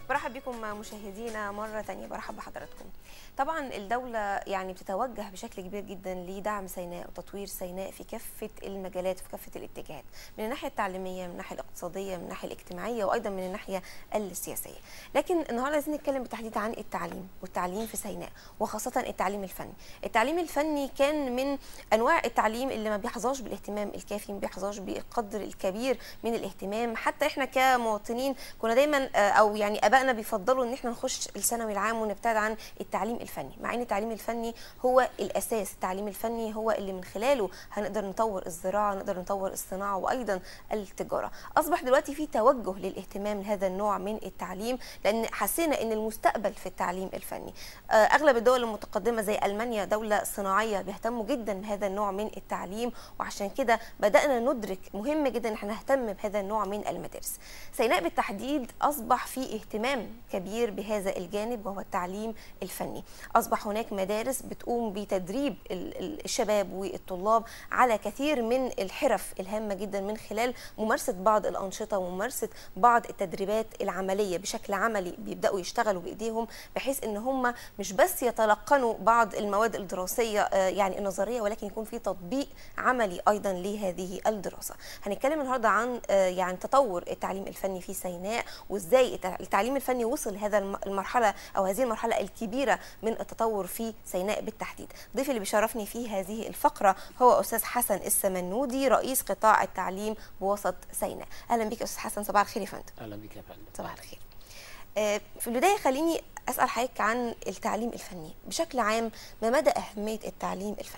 برحب بكم مشاهدينا مرة تانية برحب بحضراتكم طبعا الدولة يعني بتتوجه بشكل كبير جدا لدعم سيناء وتطوير سيناء في كافة المجالات وفي كافة الاتجاهات من الناحية التعليمية من الناحية الاقتصادية من الناحية الاجتماعية وأيضا من الناحية السياسية لكن النهاردة عايزين نتكلم بالتحديد عن التعليم والتعليم في سيناء وخاصة التعليم الفني التعليم الفني كان من أنواع التعليم اللي ما بيحظاش بالاهتمام الكافي ما بيحظاش بالقدر الكبير من الاهتمام حتى احنا كمواطنين كنا دايما آه، او يعني ابائنا بيفضلوا ان احنا نخش الثانوي العام ونبتعد عن التعليم الفني مع ان التعليم الفني هو الاساس التعليم الفني هو اللي من خلاله هنقدر نطور الزراعه نقدر نطور الصناعه وايضا التجاره اصبح دلوقتي في توجه للاهتمام لهذا النوع من التعليم لان حسينا ان المستقبل في التعليم الفني آه، اغلب الدول المتقدمه زي المانيا دوله صناعيه بيهتموا جدا بهذا النوع من التعليم وعشان كده بدانا ندرك مهم جدا ان احنا نهتم بهذا النوع من المدارس سيناء بالتحديد اصبح في اهتمام كبير بهذا الجانب وهو التعليم الفني اصبح هناك مدارس بتقوم بتدريب ال- ال- الشباب والطلاب على كثير من الحرف الهامه جدا من خلال ممارسه بعض الانشطه وممارسه بعض التدريبات العمليه بشكل عملي بيبداوا يشتغلوا بايديهم بحيث ان هم مش بس يتلقنوا بعض المواد الدراسيه آه، يعني النظريه ولكن يكون في تطبيق عملي ايضا لهذه الدراسه هنتكلم النهارده عن آه، يعني تطور التعليم الفني في سيناء وازاي التع- التعليم الفني وصل لهذا الم- المرحله او هذه المرحله الكبيره من التطور في سيناء بالتحديد ضيفي اللي بيشرفني في هذه الفقره هو استاذ حسن السمنودي رئيس قطاع التعليم بوسط سيناء اهلا بك يا استاذ حسن صباح الخير يا فندم اهلا بك يا فندم صباح الخير آه، في البدايه خليني اسال حضرتك عن التعليم الفني بشكل عام ما مدى اهميه التعليم الفني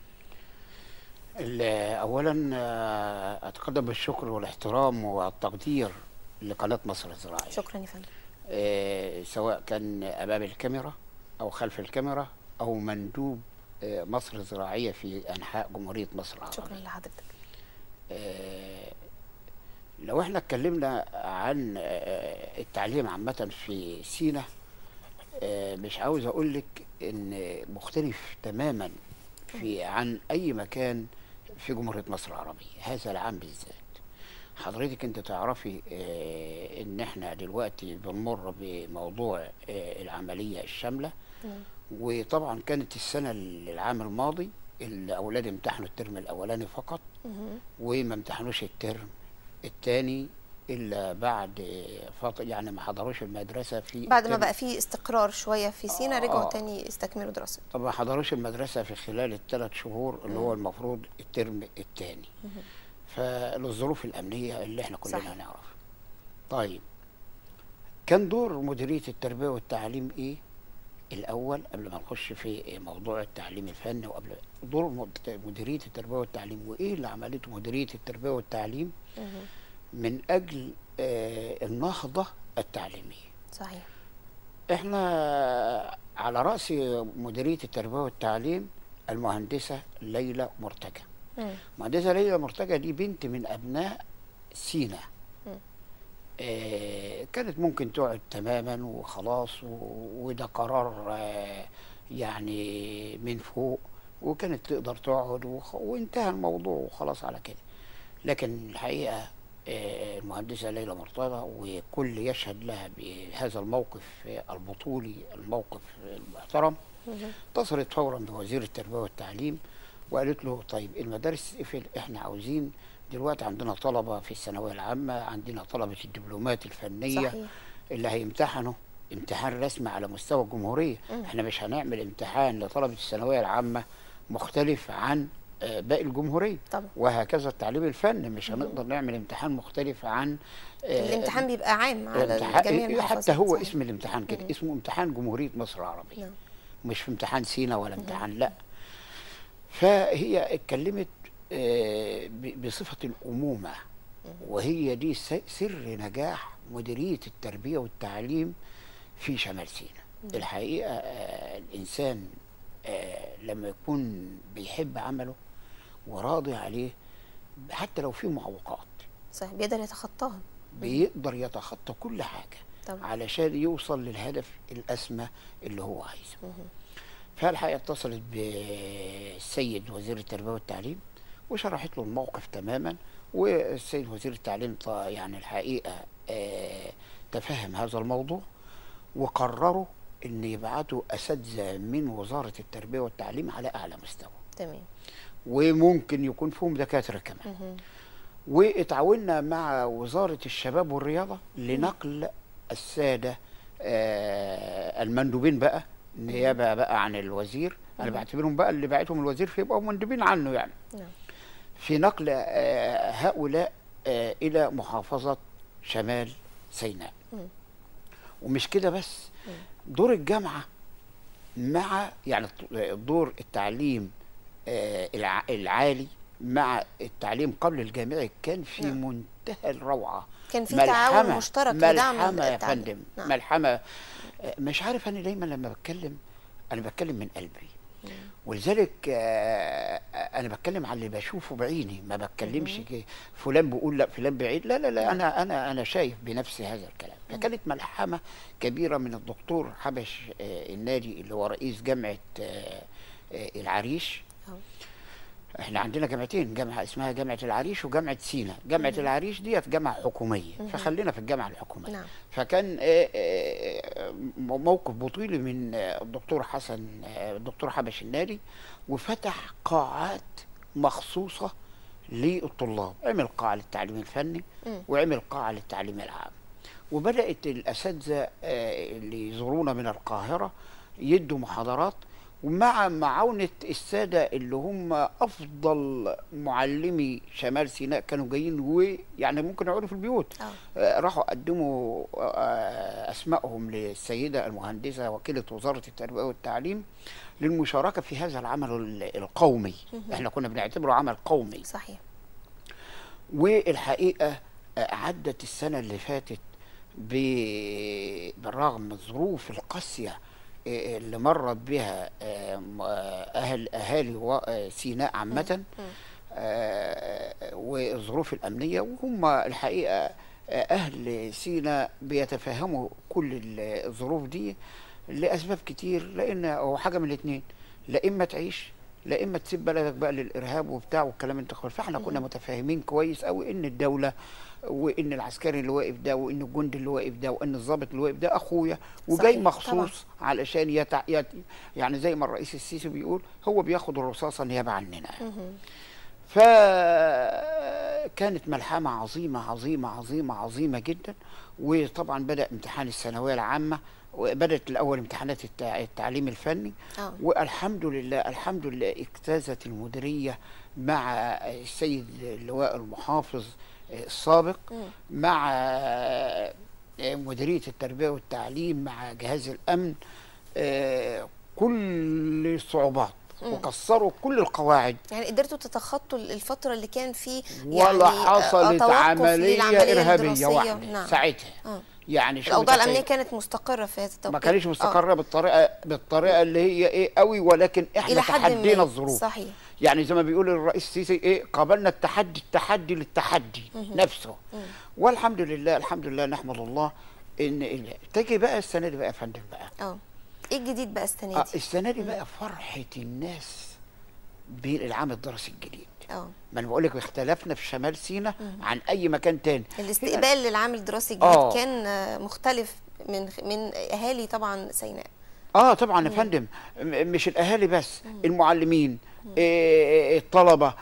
ال- اولا آه، اتقدم بالشكر والاحترام والتقدير لقناه مصر الزراعيه شكرا يا فندم آه، سواء كان امام الكاميرا او خلف الكاميرا او مندوب آه، مصر الزراعيه في انحاء جمهوريه مصر شكرا العربيه لحضرتك آه، لو احنا اتكلمنا عن آه، التعليم عامة في سينا آه، مش عاوز اقول لك ان مختلف تماما في عن اي مكان في جمهورية مصر العربية هذا العام بالذات حضرتك انت تعرفي آه، ان احنا دلوقتي بنمر بموضوع آه، العملية الشاملة وطبعا كانت السنة العام الماضي الاولاد امتحنوا الترم الاولاني فقط وما امتحنوش الترم الثاني الا بعد فتره يعني ما حضروش المدرسه في بعد ما الترم- بقى في استقرار شويه في سينا رجعوا آه. تاني يستكملوا دراستهم طب ما حضروش المدرسه في خلال الثلاث شهور اللي هو المفروض الترم الثاني فالظروف الامنيه اللي احنا كلنا صحيح. نعرفها طيب كان دور مديريه التربيه والتعليم ايه الاول قبل ما نخش في موضوع التعليم الفني وقبل دور مد- مديريه التربيه والتعليم وايه اللي عملته مديريه التربيه والتعليم من اجل آه، النهضه التعليميه صحيح احنا على راس مديريه التربيه والتعليم المهندسه ليلى مرتجى مم. المهندسه ليلى مرتجى دي بنت من ابناء سينا مم. آه كانت ممكن تقعد تماما وخلاص و- وده قرار آه يعني من فوق وكانت تقدر تقعد وخ- وانتهى الموضوع وخلاص على كده لكن الحقيقه آه، المهندسه ليلى مرتضى وكل يشهد لها بهذا الموقف آه، البطولي الموقف المحترم اتصلت فورا بوزير التربيه والتعليم وقالت له طيب المدارس تقفل احنا عاوزين دلوقتي عندنا طلبه في الثانويه العامه عندنا طلبه الدبلومات الفنيه صحيح. اللي هيمتحنوا امتحان رسمي على مستوى الجمهوريه احنا مش هنعمل امتحان لطلبه الثانويه العامه مختلف عن آه، باقي الجمهوريه طبعا. وهكذا التعليم الفني مش هنقدر نعمل امتحان مختلف عن آه، الامتحان بيبقى عام على امتحان- جميع حتى المحافظات هو صحيح. اسم الامتحان كده اسمه امتحان جمهوريه مصر العربيه نعم. مش في امتحان سينا ولا امتحان لا فهي اتكلمت آه، ب- بصفة الأمومة وهي دي س- سر نجاح مديرية التربية والتعليم في شمال سيناء الحقيقة آه، الإنسان آه، لما يكون بيحب عمله وراضي عليه حتى لو في معوقات صحيح بيقدر يتخطاها بيقدر يتخطى كل حاجة طبعا. علشان يوصل للهدف الأسمى اللي هو عايزه فالحقيقة اتصلت بالسيد وزير التربية والتعليم وشرحت له الموقف تماما والسيد وزير التعليم ط- يعني الحقيقة آه، تفهم هذا الموضوع وقرروا ان يبعتوا اساتذه من وزاره التربيه والتعليم على اعلى مستوى تمام وممكن يكون فيهم دكاتره كمان مهم. واتعاوننا مع وزاره الشباب والرياضه لنقل الساده آه، المندوبين بقى نيابه بقى عن الوزير انا بعتبرهم بقى اللي بعتهم الوزير فيبقوا مندوبين عنه يعني نعم في نقل آه، هؤلاء آه، الى محافظه شمال سيناء مم. ومش كده بس دور الجامعه مع يعني دور التعليم آه، الع- العالي مع التعليم قبل الجامعي كان في نعم. منتهى الروعه كان في تعاون مشترك لدعم ملحمه يا التعليم. فندم نعم. ملحمه آه، مش عارف انا دايما لما بتكلم انا بتكلم من قلبي ولذلك آه، انا بتكلم على اللي بشوفه بعيني ما بتكلمش كي- فلان بيقول لا فلان بعيد لا لا لا انا انا انا شايف بنفسي هذا الكلام فكانت ملحمه كبيره من الدكتور حبش آه، النادي اللي هو رئيس جامعه آه، آه، العريش أهو. احنا عندنا جامعتين جامعه اسمها جامعه العريش وجامعه سينا جامعه العريش ديت جامعه حكوميه فخلينا في الجامعه الحكوميه نعم. فكان آه، آه، موقف بطيلي من آه، الدكتور حسن آه، الدكتور حبش النادي وفتح قاعات مخصوصه للطلاب عمل قاعه للتعليم الفني مم. وعمل قاعه للتعليم العام وبدات الاساتذه آه، اللي يزورونا من القاهره يدوا محاضرات ومع معاونة السادة اللي هم أفضل معلمي شمال سيناء كانوا جايين ويعني ممكن يقعدوا في البيوت آه. آه، راحوا قدموا آه، أسمائهم للسيدة المهندسة وكيلة وزارة التربية والتعليم للمشاركة في هذا العمل ال- القومي احنا كنا بنعتبره عمل قومي صحيح والحقيقة آه، عدت السنة اللي فاتت ب- بالرغم من الظروف القاسية آه، اللي مرت بها آه، م- آه، أهل أهالي و- آه، سيناء عامة آه، والظروف الأمنية وهم الحقيقة آه، أهل سيناء بيتفهموا كل ال- الظروف دي لأسباب كتير لأن هو حاجة من الاتنين لا إما تعيش لا إما تسيب بلدك بقى للإرهاب وبتاع والكلام انت فاحنا كنا متفاهمين كويس قوي إن الدولة وإن العسكري اللي واقف ده وإن الجندي اللي واقف ده وإن الضابط اللي واقف ده أخويا وجاي صحيح، مخصوص علشان يتع... يت... يعني زي ما الرئيس السيسي بيقول هو بياخد الرصاصة نيابة عننا مهم. فكانت ملحمة عظيمة عظيمة عظيمة عظيمة جدا وطبعا بدأ امتحان الثانوية العامة وبدأت الأول امتحانات التع- التعليم الفني اه والحمد لله الحمد لله اجتازت المديرية مع السيد اللواء المحافظ السابق مم. مع مديرية التربية والتعليم مع جهاز الأمن آه، كل الصعوبات مم. وكسروا كل القواعد يعني قدرتوا تتخطوا الفترة اللي كان في ولا يعني آه، حصلت توقف عملية للعملية إرهابية الدراسية. واحدة نعم ساعتها آه. يعني شو الأوضاع متخيل؟ الأمنية كانت مستقرة في هذا التوقيت ما كانتش آه. مستقرة بالطريقة بالطريقة اللي هي إيه قوي ولكن إحنا إلى حد تحدينا ما الظروف صحيح يعني زي ما بيقول الرئيس السيسي ايه قابلنا التحدي التحدي للتحدي نفسه والحمد لله الحمد لله نحمد الله ان ال- تيجي بقى السنه دي بقى يا فندم بقى اه ايه الجديد بقى السنة آه دي؟ السنه دي بقى فرحه الناس بالعام الدراسي الجديد اه ما انا بقول لك اختلفنا في شمال سيناء عن اي مكان تاني الاستقبال للعام الدراسي الجديد آه. كان آه، مختلف من من اهالي طبعا سيناء اه طبعا يا فندم م- مش الاهالي بس المعلمين إيه الطلبه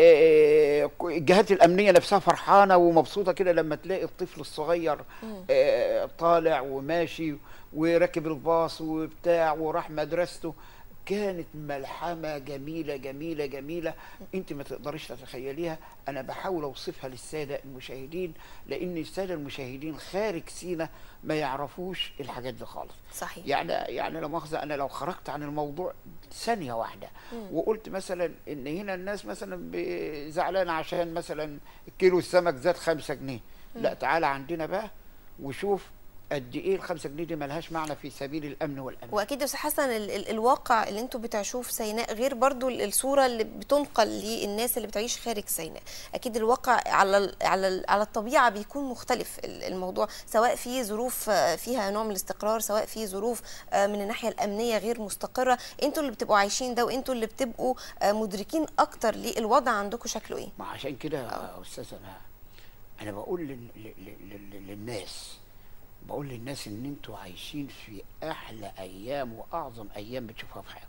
إيه الجهات الامنيه نفسها فرحانه ومبسوطه كده لما تلاقي الطفل الصغير إيه طالع وماشي وراكب الباص وبتاع وراح مدرسته كانت ملحمه جميله جميله جميله انت ما تقدريش تتخيليها انا بحاول اوصفها للساده المشاهدين لان الساده المشاهدين خارج سينا ما يعرفوش الحاجات دي خالص صحيح يعني يعني لا مؤاخذه انا لو خرجت عن الموضوع ثانيه واحده وقلت مثلا ان هنا الناس مثلا ب- زعلانه عشان مثلا كيلو السمك زاد خمسة جنيه لا تعالى عندنا بقى وشوف قد ايه الخمسة جنيه دي ملهاش معنى في سبيل الامن والامان واكيد يا استاذ حسن ال ال الواقع اللي انتوا بتعيشوه في سيناء غير برضو ال- الصوره اللي بتنقل للناس اللي بتعيش خارج سيناء اكيد الواقع على ال على ال على الطبيعه بيكون مختلف ال- الموضوع سواء في ظروف آه، فيها نوع من الاستقرار سواء في ظروف آه، من الناحيه الامنيه غير مستقره انتوا اللي بتبقوا عايشين ده وانتوا اللي بتبقوا آه، مدركين اكتر للوضع عندكم شكله ايه ما عشان كده يا استاذه ما انا بقول لل... لل... لل... للناس بقول للناس ان انتوا عايشين في احلى ايام واعظم ايام بتشوفوها في حياتكم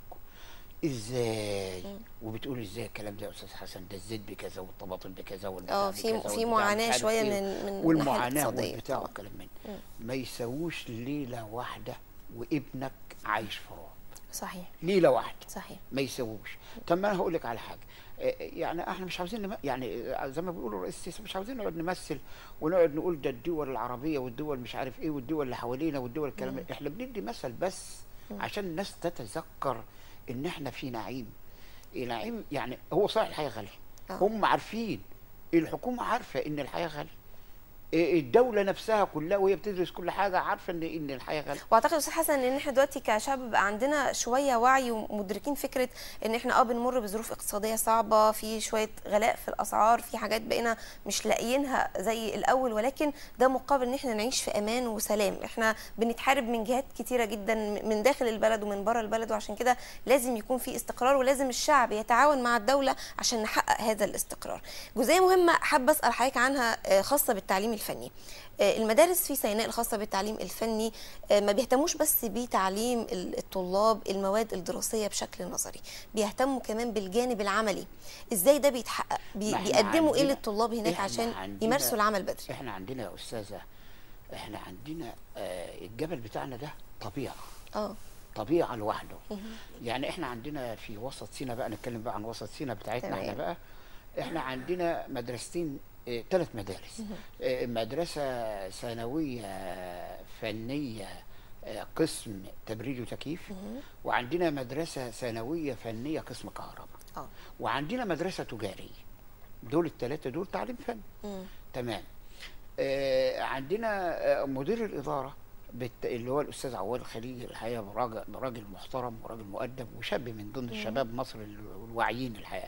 ازاي وبتقول ازاي الكلام ده يا استاذ حسن ده الزيت بكذا والطماطم بكذا والبتاع اه في بكذا في والبتاع معاناه مش عارف شويه إيه. من من الناحية والمعاناه الاقتصادية والبتاع طبعاً. والكلام من ده. ما يساووش ليله واحده وابنك عايش في رعب صحيح ليله واحده صحيح ما يسووش طب ما انا هقول لك على حاجه آه، يعني احنا مش عاوزين نم... يعني آه، زي ما بيقولوا الرئيس السيسي مش عاوزين نقعد نمثل ونقعد نقول ده الدول العربيه والدول مش عارف ايه والدول اللي حوالينا والدول الكلام ده. احنا بندي مثل بس عشان الناس تتذكر ان احنا في نعيم إيه نعيم يعني هو صحيح الحياه غاليه آه. هم عارفين الحكومه عارفه ان الحياه غاليه إيه الدوله نفسها كلها وهي بتدرس كل حاجه عارفه ان ان الحياه غاليه واعتقد استاذ حسن ان احنا دلوقتي كشعب بقى عندنا شويه وعي ومدركين فكره ان احنا اه بنمر بظروف اقتصاديه صعبه في شويه غلاء في الاسعار في حاجات بقينا مش لاقيينها زي الاول ولكن ده مقابل ان احنا نعيش في امان وسلام احنا بنتحارب من جهات كتيره جدا من داخل البلد ومن بره البلد وعشان كده لازم يكون في استقرار ولازم الشعب يتعاون مع الدوله عشان نحقق هذا الاستقرار جزئيه مهمه حابه اسال حضرتك عنها آه، خاصه بالتعليم الفني آه، المدارس في سيناء الخاصه بالتعليم الفني آه، ما بيهتموش بس بتعليم ال- الطلاب المواد الدراسيه بشكل نظري بيهتموا كمان بالجانب العملي ازاي ده بيتحقق بي ما إحنا بيقدموا ايه عندنا- للطلاب هناك إحنا عشان عندنا- يمارسوا العمل بدري احنا عندنا يا استاذه احنا عندنا آه الجبل بتاعنا ده طبيعه اه طبيعه لوحده يعني احنا عندنا في وسط سينا بقى نتكلم بقى عن وسط سينا بتاعتنا احنا تمام. بقى احنا عندنا مدرستين ثلاث مدارس آه، مدرسه ثانويه فنيه آه، قسم تبريد وتكييف وعندنا مدرسه ثانويه فنيه قسم كهرباء اه وعندنا مدرسه تجاريه دول الثلاثه دول تعليم فني مم. تمام آه عندنا آه مدير الاداره بت... اللي هو الاستاذ عواد الخليجي الحقيقه راجل راجل محترم وراجل مؤدب وشاب من ضمن الشباب مصر ال- الواعيين الحقيقه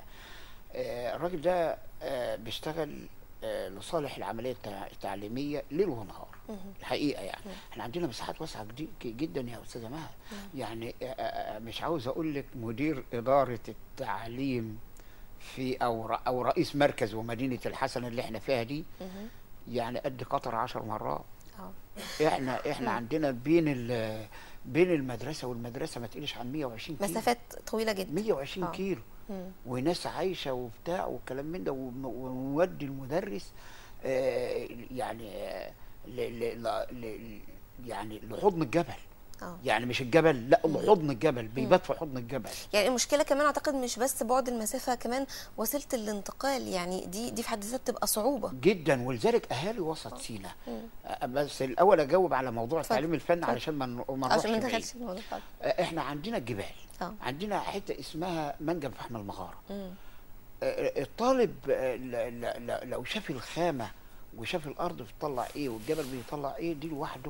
آه الراجل ده آه بيشتغل آه لصالح العمليه التع- التعليميه ليل ونهار الحقيقه يعني احنا عندنا مساحات واسعه جدي- جدا يا استاذه مها يعني آه، آه، آه، مش عاوز اقول لك مدير اداره التعليم في او ر- او رئيس مركز ومدينه الحسن اللي احنا فيها دي مهم. يعني قد قطر عشر مرات اه احنا احنا عندنا بين ال بين المدرسه والمدرسه ما تقلش عن 120 كيلو مسافات طويله جدا 120 آه. كيلو مم. وناس عايشه وبتاع والكلام من ده ون- ونودي المدرس آه، يعني آه، ل ل ل ل يعني لحضن الجبل اه يعني مش الجبل لا لحضن الجبل بيبات في حضن الجبل يعني المشكله كمان اعتقد مش بس بعد المسافه كمان وسيله الانتقال يعني دي دي في حد ذاتها بتبقى صعوبه جدا ولذلك اهالي وسط سينا آه، بس الاول اجاوب على موضوع اتفضل. التعليم الفني اتفضل. علشان ما نروح- ما عشان ما نروحش بعيد. ندخلش في الموضوع خالص. آه، احنا عندنا الجبال اه عندنا حته اسمها منجم فحم المغاره مم. آه، الطالب آه، ل- ل- ل- لو شاف الخامه وشاف الارض بتطلع ايه والجبل بيطلع ايه دي لوحده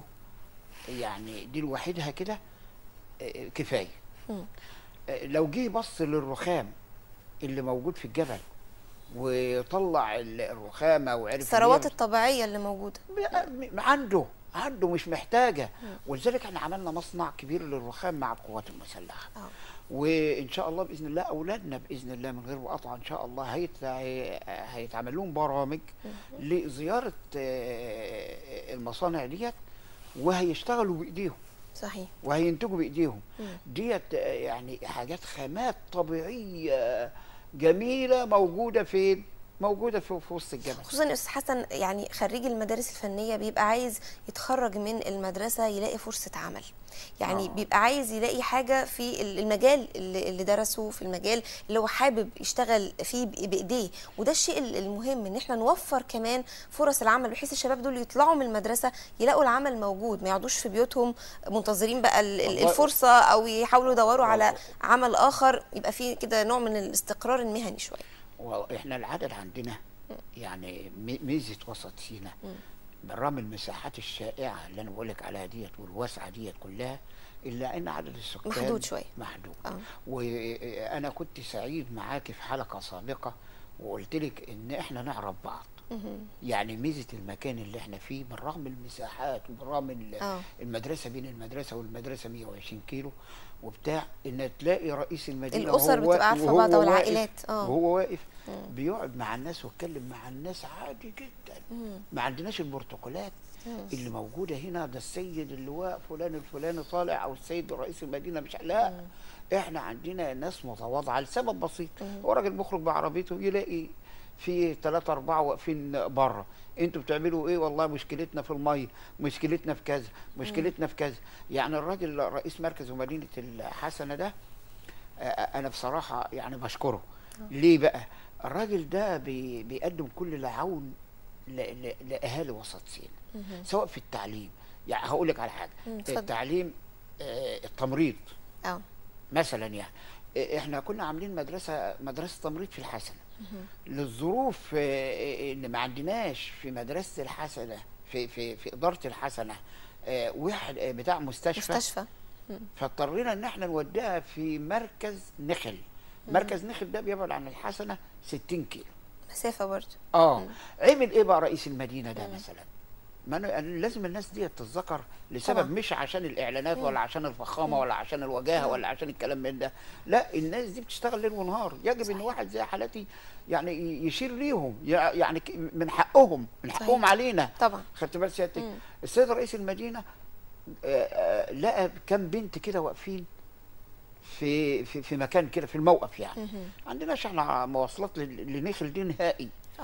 يعني دي لوحدها كده آه، كفايه مم. آه، لو جه بص للرخام اللي موجود في الجبل وطلع ال- الرخامه وعرف إن هي الثروات الطبيعيه اللي موجوده م- عنده عنده مش محتاجه ولذلك احنا عملنا مصنع كبير للرخام مع القوات المسلحه اه وان شاء الله باذن الله اولادنا باذن الله من غير مقاطعه ان شاء الله هيت... هي- هيتعمل لهم برامج لزياره آه، المصانع ديت وهيشتغلوا بايديهم صحيح وهينتجوا بايديهم مم. ديت آه، يعني حاجات خامات طبيعيه جميله موجوده فين موجوده في, في وسط الجبل خصوصا يا استاذ حسن يعني خريج المدارس الفنيه بيبقى عايز يتخرج من المدرسه يلاقي فرصه عمل يعني آه. بيبقى عايز يلاقي حاجه في المجال اللي اللي درسه في المجال اللي هو حابب يشتغل فيه بإ- بايديه وده الشيء ال- المهم ان احنا نوفر كمان فرص العمل بحيث الشباب دول يطلعوا من المدرسه يلاقوا العمل موجود ما يقعدوش في بيوتهم منتظرين بقى ال- ال- والله- الفرصه او يحاولوا يدوروا على والله. عمل اخر يبقى فيه كده نوع من الاستقرار المهني شويه واحنا العدد عندنا يعني مي- ميزه وسط سينا بالرغم من المساحات الشائعه اللي انا بقول لك عليها ديت والواسعه ديت كلها الا ان عدد السكان محدود شوية. محدود آه. وانا كنت سعيد معاكي في حلقه سابقه وقلت لك ان احنا نعرف بعض يعني ميزه المكان اللي احنا فيه بالرغم من المساحات وبالرغم من آه. المدرسه بين المدرسه والمدرسه 120 كيلو وبتاع ان تلاقي رئيس المدينه الأسر وهو بتبقى عارفة وهو بعض أو واقف- العائلات، آه. وهو واقف بيقعد مع الناس ويتكلم مع الناس عادي جدا ما عندناش البروتوكولات اللي موجوده هنا ده السيد اللواء فلان الفلاني طالع او السيد رئيس المدينه مش لا احنا عندنا ناس متواضعه لسبب بسيط هو راجل بيخرج بعربيته يلاقي في ثلاثة أربعة واقفين بره انتوا بتعملوا ايه والله مشكلتنا في المية مشكلتنا في كذا مشكلتنا في كذا يعني الراجل رئيس مركز ومدينة الحسنة ده آه، انا بصراحة يعني بشكره ليه بقى الراجل ده بي بيقدم كل العون ل- ل- لاهالي وسط سينا سواء في التعليم يعني هقول لك على حاجه مم، اتفضل. التعليم آه، التمريض اه مثلا يعني آه، احنا كنا عاملين مدرسه مدرسه تمريض في الحسنه للظروف آه، ان ما عندناش في مدرسه الحسنه في في في اداره الحسنه آه، واحد آه، بتاع مستشفى مستشفى فاضطرينا ان احنا نوديها في مركز نخل مركز نخل ده بيبعد عن الحسنه 60 كيلو مسافه برضه اه عمل ايه بقى رئيس المدينه ده مثلا ما أنا لازم الناس دي تتذكر لسبب طبعا. مش عشان الاعلانات ولا عشان الفخامه ولا عشان الوجاهه ولا عشان الكلام من ده لا الناس دي بتشتغل ليل ونهار يجب ان واحد زي حالتي يعني ي- يشير ليهم يع- يعني ك- من حقهم من حقهم صحيح. علينا طبعا خدت بال سيادتك مم. السيد رئيس المدينه آه، آه، لقى كام بنت كده واقفين في في في مكان كده في الموقف يعني مهم. عندناش احنا مواصلات لل- لنخل دي نهائي اه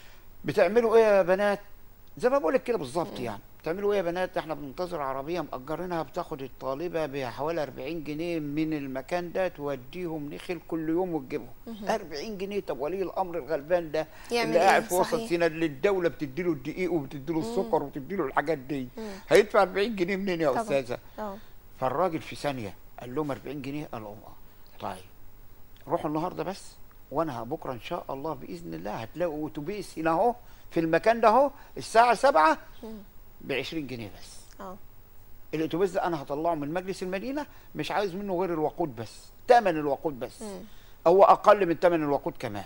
بتعملوا ايه يا بنات زي ما بقول لك كده بالظبط يعني بتعملوا ايه يا بنات احنا بننتظر عربيه مأجرينها بتاخد الطالبه بحوالي 40 جنيه من المكان ده توديهم نخل كل يوم وتجيبهم 40 جنيه طب ولي الامر الغلبان ده يعمل اللي قاعد إيه؟ في وسط صحيح. سينا اللي الدوله بتديله الدقيق وبتديله السكر وبتديله الحاجات دي هيدفع 40 جنيه منين يا طبعا. استاذه اه فالراجل في ثانيه قال لهم 40 جنيه قالوا اه طيب روحوا النهارده بس وانا بكره ان شاء الله باذن الله هتلاقوا اتوبيس هنا اهو في المكان ده اهو الساعه 7 ب 20 جنيه بس اه الاتوبيس ده انا هطلعه من مجلس المدينه مش عايز منه غير الوقود بس ثمن الوقود بس مم. او اقل من ثمن الوقود كمان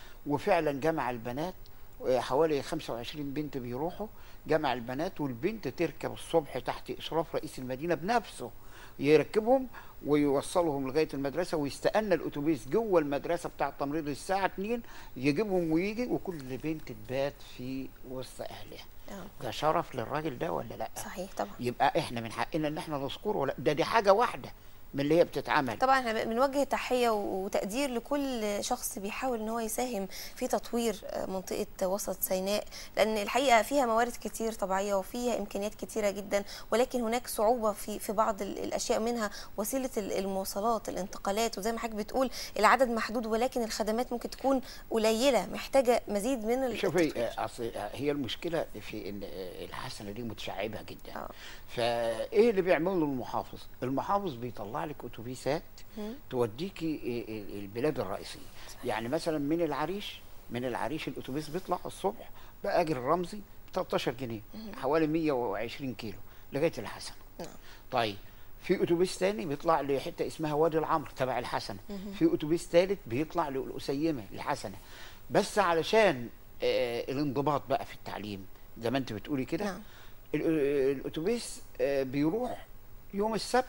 وفعلا جمع البنات آه، حوالي 25 بنت بيروحوا جمع البنات والبنت تركب الصبح تحت اشراف رئيس المدينه بنفسه يركبهم ويوصلهم لغايه المدرسه ويستنى الاتوبيس جوه المدرسه بتاع التمريض الساعه 2 يجيبهم ويجي وكل بنت تبات في وسط اهلها اه ده شرف للراجل ده ولا لا صحيح طبعا يبقى احنا من حقنا ان احنا نذكره ولا ده دي حاجه واحده من اللي هي بتتعمل طبعا احنا بنوجه تحيه وتقدير لكل شخص بيحاول ان هو يساهم في تطوير آه، منطقه وسط سيناء لان الحقيقه فيها موارد كتير طبيعيه وفيها امكانيات كتيره جدا ولكن هناك صعوبه في في بعض ال- الاشياء منها وسيله ال- المواصلات الانتقالات وزي ما حضرتك بتقول العدد محدود ولكن الخدمات ممكن تكون قليله محتاجه مزيد من ال- شوفي التطوير. آه، اصل آه، هي المشكله في ان آه، الحسنه دي متشعبه جدا آه. فايه اللي بيعمله المحافظ المحافظ بيطلع لك اتوبيسات مم. توديكي آه، آه، البلاد الرئيسيه يعني مثلا من العريش من العريش الاتوبيس بيطلع الصبح باجر الرمزي ب 13 جنيه حوالي 120 كيلو لغايه الحسنه نعم. طيب في اتوبيس تاني بيطلع لحته اسمها وادي العمر تبع الحسنه في اتوبيس ثالث بيطلع للقسيمه الحسنه بس علشان آه الانضباط بقى في التعليم زي ما انت بتقولي كده نعم. ال- الاتوبيس آه بيروح يوم السبت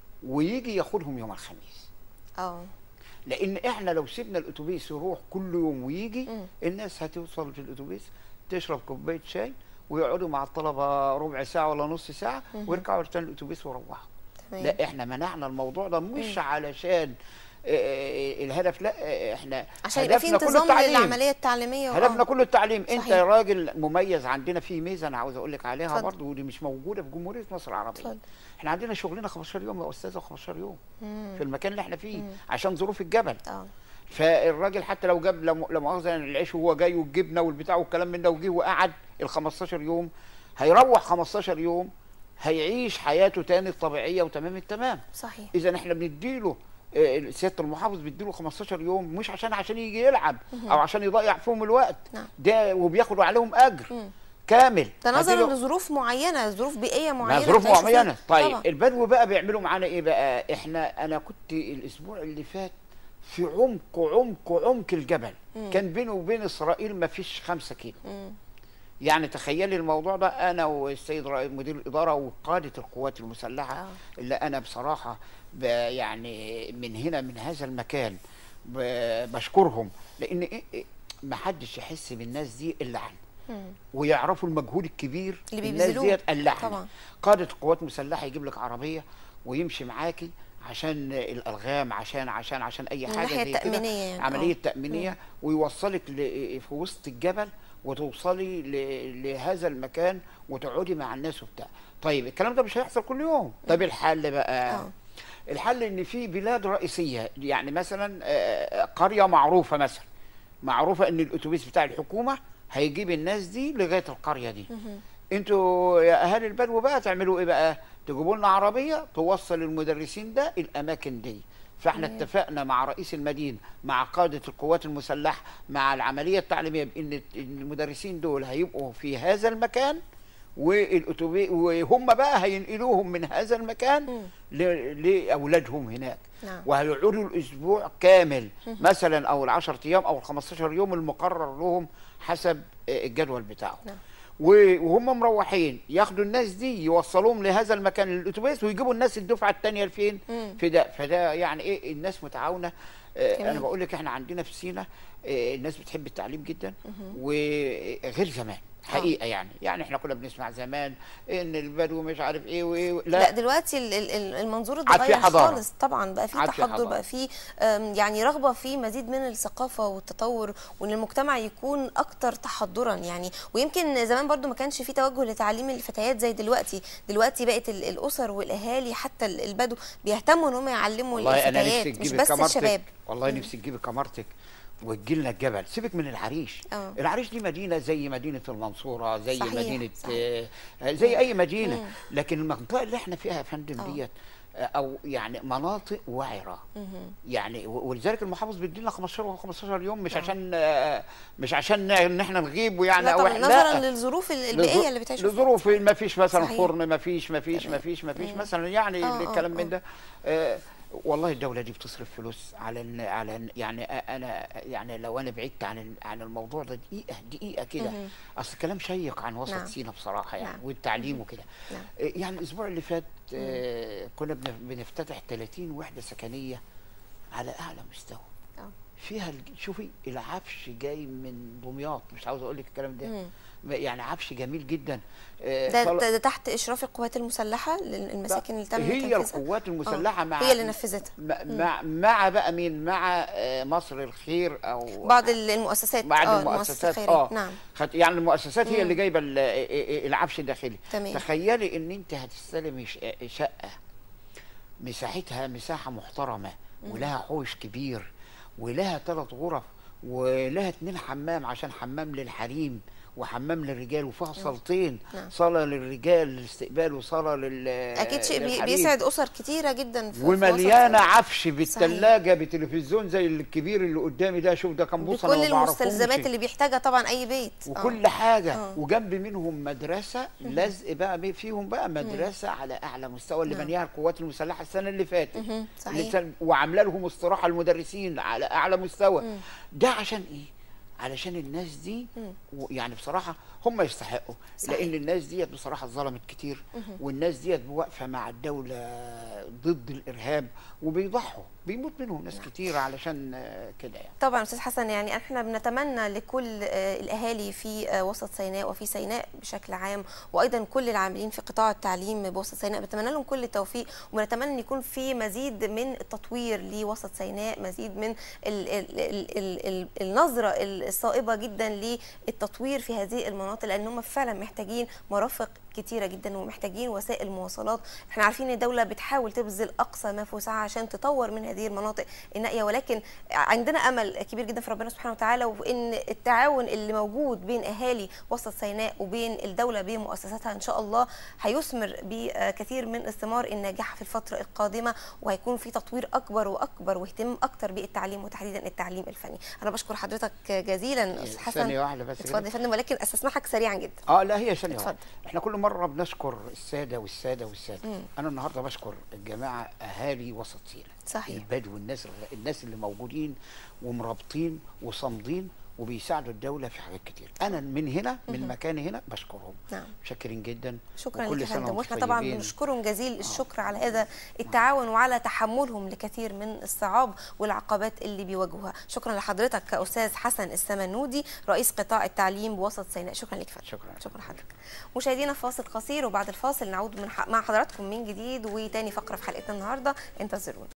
ويجي ياخدهم يوم الخميس اه لان احنا لو سيبنا الاتوبيس يروح كل يوم ويجي مم. الناس هتوصل في الاتوبيس تشرب كوبايه شاي ويقعدوا مع الطلبه ربع ساعه ولا نص ساعه ويرجعوا تاني الاتوبيس ويروحوا تمام لا احنا منعنا الموضوع ده مش علشان آه، آه، الهدف لا آه، احنا عشان يبقى في هدفنا كله انتظام التعليم. للعمليه التعليميه وآه. هدفنا كله التعليم انت صحيح. يا راجل مميز عندنا في ميزه انا عاوز اقول لك عليها اتفضل. برضه ودي مش موجوده في جمهوريه مصر العربيه اتفضل. احنا عندنا شغلنا 15 يوم يا استاذه 15 يوم مم. في المكان اللي احنا فيه عشان ظروف الجبل اه فالراجل حتى لو جاب لم- لا مؤاخذه يعني العيش وهو جاي والجبنه والبتاع والكلام من ده وجه وقعد ال 15 يوم هيروح 15 يوم هيعيش حياته تاني الطبيعيه وتمام التمام صحيح اذا احنا بنديله آه، سياده المحافظ بيديله 15 يوم مش عشان عشان يجي يلعب او عشان يضيع فيهم الوقت نعم. ده وبياخدوا عليهم اجر مم. كامل ده نظرا هديله- لظروف معينه ظروف بيئيه مع معينه ظروف بتعيشوا فيها. معينه طيب طبعا. البدو بقى بيعملوا معانا ايه بقى احنا انا كنت الاسبوع اللي فات في عمق عمق عمق الجبل كان بينه وبين اسرائيل ما فيش خمسة كيلو مم. يعني تخيلي الموضوع ده انا والسيد رئيس مدير الاداره وقاده القوات المسلحه آه. اللي انا بصراحه ب- يعني من هنا من هذا المكان ب- بشكرهم لان إيه- إيه ما حدش يحس بالناس دي الا عن مم. ويعرفوا المجهود الكبير اللي الناس بيبذلوه. ديت قلعنا طبعا. قاده القوات المسلحه يجيب لك عربيه ويمشي معاكي عشان الالغام عشان عشان عشان اي من حاجه الناحية زي كده التأمينية يعني، عمليه آه. تامينيه ويوصلك ل- في وسط الجبل وتوصلي ل- لهذا المكان وتقعدي مع الناس وبتاع طيب الكلام ده مش هيحصل كل يوم طب الحل بقى آه. الحل ان في بلاد رئيسيه يعني مثلا آه، قريه معروفه مثلا معروفه ان الاتوبيس بتاع الحكومه هيجيب الناس دي لغايه القريه دي انتوا يا اهالي البدو بقى تعملوا ايه بقى تجيبوا لنا عربيه توصل المدرسين ده الاماكن دي فاحنا اتفقنا مع رئيس المدينه مع قاده القوات المسلحه مع العمليه التعليميه بان المدرسين دول هيبقوا في هذا المكان والاتوبيس وهم بقى هينقلوهم من هذا المكان ل- لاولادهم هناك نعم. وهيقعدوا الاسبوع كامل مثلا او ال10 ايام او ال15 يوم المقرر لهم حسب آه، الجدول بتاعهم نعم. و- وهم مروحين ياخدوا الناس دي يوصلوهم لهذا المكان الاتوبيس ويجيبوا الناس الدفعه الثانيه لفين مم. في ده فده يعني ايه الناس متعاونه آه، جميل. انا بقول لك احنا عندنا في سينا آه، الناس بتحب التعليم جدا وغير زمان حقيقه يعني يعني احنا كنا بنسمع زمان ان البدو مش عارف ايه وايه لا, لا, دلوقتي ال- ال- ال- المنظور عاد في اتغير حضارة. خالص طبعا بقى في عاد في تحضر حضارة. بقى في أم، يعني رغبه في مزيد من الثقافه والتطور وان المجتمع يكون اكتر تحضرا يعني ويمكن زمان برضو ما كانش في توجه لتعليم الفتيات زي دلوقتي دلوقتي بقت ال- الاسر والاهالي حتى ال- البدو بيهتموا ان هم يعلموا والله انا نفسي الفتيات مش تجيبي بس كاميرتك الشباب والله نفسي تجيبي كاميرتك وتجي لنا الجبل سيبك من العريش اه. العريش دي مدينه زي مدينه المنصوره زي صحيح، مدينه صحيح. آه، زي اي مدينه مم. لكن المنطقه اللي احنا فيها يا فندم اه. ديت آه، او يعني مناطق وعره يعني و- ولذلك المحافظ بيدينا 15 و15 يوم مش اه. عشان آه، مش عشان ان احنا نغيب ويعني لا او طبعا احنا نظرا لا. للظروف ال- البيئيه اللي بتعيشوا فيها لظروف ما فيش مثلا صحيح. فرن ما فيش ما فيش ما تمام. فيش ما فيش مم. مثلا يعني اه، اه، الكلام اه. من ده آه، والله الدولة دي بتصرف فلوس على ال على ال يعني انا يعني لو انا بعدت عن ال- عن الموضوع ده دقيقة دقيقة كده مهم. اصل كلام شيق عن وسط نعم. سينا بصراحة يعني نعم. والتعليم وكده نعم. آه، يعني الاسبوع اللي فات آه، كنا بن- بنفتتح 30 وحدة سكنية على اعلى مستوى اه. فيها الج- شوفي العفش جاي من دمياط مش عاوز اقول لك الكلام ده مم. يعني عفش جميل جدا آه، ده, طل- ده, ده تحت اشراف القوات المسلحه للمساكن اللي تم هي تنفيذها؟ القوات اه. المسلحه مع هي اللي نفذتها مع, مع, مع بقى مين مع آه، مصر الخير او بعض ال- المؤسسات بعض اه المؤسسات الخيرية. اه نعم خد يعني المؤسسات هي مم. اللي جايبه ال- العفش الداخلي تمام. تخيلي ان انت هتستلمي ش- شقه مساحتها مساحه محترمه ولها حوش كبير ولها ثلاث غرف ولها اتنين حمام عشان حمام للحريم وحمام للرجال وفيها صالتين نعم. صاله للرجال للاستقبال وصاله لل اكيد شيء بي- للحريم. بيسعد اسر كتيره جدا في في ومليانه وسط- عفش بالثلاجه بتلفزيون زي الكبير اللي قدامي ده شوف ده كان بوصه بكل أنا ما بعرفهمش. المستلزمات اللي بيحتاجها طبعا اي بيت آه. وكل حاجه آه. وجنب منهم مدرسه لزق بقى بي- فيهم بقى مدرسه على اعلى مستوى اللي نعم. بنيها القوات المسلحه السنه اللي فاتت مهم. اللي صحيح سن- وعامله لهم استراحه المدرسين على اعلى مستوى ده عشان ايه علشان الناس دي و- يعني بصراحه هم يستحقوا صحيح. لان الناس ديت بصراحه اتظلمت كتير والناس ديت واقفه مع الدوله ضد الارهاب وبيضحوا بيموت منهم ناس كتير علشان آه، كده يعني طبعا استاذ حسن يعني احنا بنتمنى لكل آه، الاهالي في آه، وسط سيناء وفي سيناء بشكل عام وايضا كل العاملين في قطاع التعليم بوسط سيناء بنتمنى لهم كل التوفيق ونتمنى ان يكون في مزيد من التطوير لوسط سيناء مزيد من ال ال ال ال ال النظره الصائبه جدا للتطوير في هذه المناطق لان هم فعلا محتاجين مرافق كتيره جدا ومحتاجين وسائل مواصلات احنا عارفين ان الدوله بتحاول تبذل اقصى ما في وسعها عشان تطور من هذه المناطق النائيه ولكن عندنا امل كبير جدا في ربنا سبحانه وتعالى وان التعاون اللي موجود بين اهالي وسط سيناء وبين الدوله بمؤسساتها ان شاء الله هيثمر بكثير من الثمار الناجحه في الفتره القادمه وهيكون في تطوير اكبر واكبر واهتمام اكتر بالتعليم وتحديدا التعليم الفني انا بشكر حضرتك جزيلا استاذ حسن ثانيه واحده بس كده. اتفضل يا فندم ولكن استسمحك سريعا جدا اه لا هي ثانيه اتفضل. واحدة. احنا كل مره بنشكر الساده والساده والساده مم. انا النهارده بشكر الجماعه اهالي وسط سينا صحيح. البدو الناس الناس اللي موجودين ومرابطين وصامدين وبيساعدوا الدوله في حاجات كتير انا من هنا من مكاني هنا بشكرهم نعم شاكرين جدا شكرا وكل لك يا سنة فندم وانتم واحنا طبعا طيبين. بنشكرهم جزيل الشكر على هذا التعاون وعلى تحملهم لكثير من الصعاب والعقبات اللي بيواجهوها شكرا لحضرتك استاذ حسن السمنودي رئيس قطاع التعليم بوسط سيناء شكرا لك فندم شكرا شكرا لحضرتك مشاهدينا فاصل قصير وبعد الفاصل نعود من ح- مع حضراتكم من جديد وتاني فقره في حلقتنا النهارده انتظرونا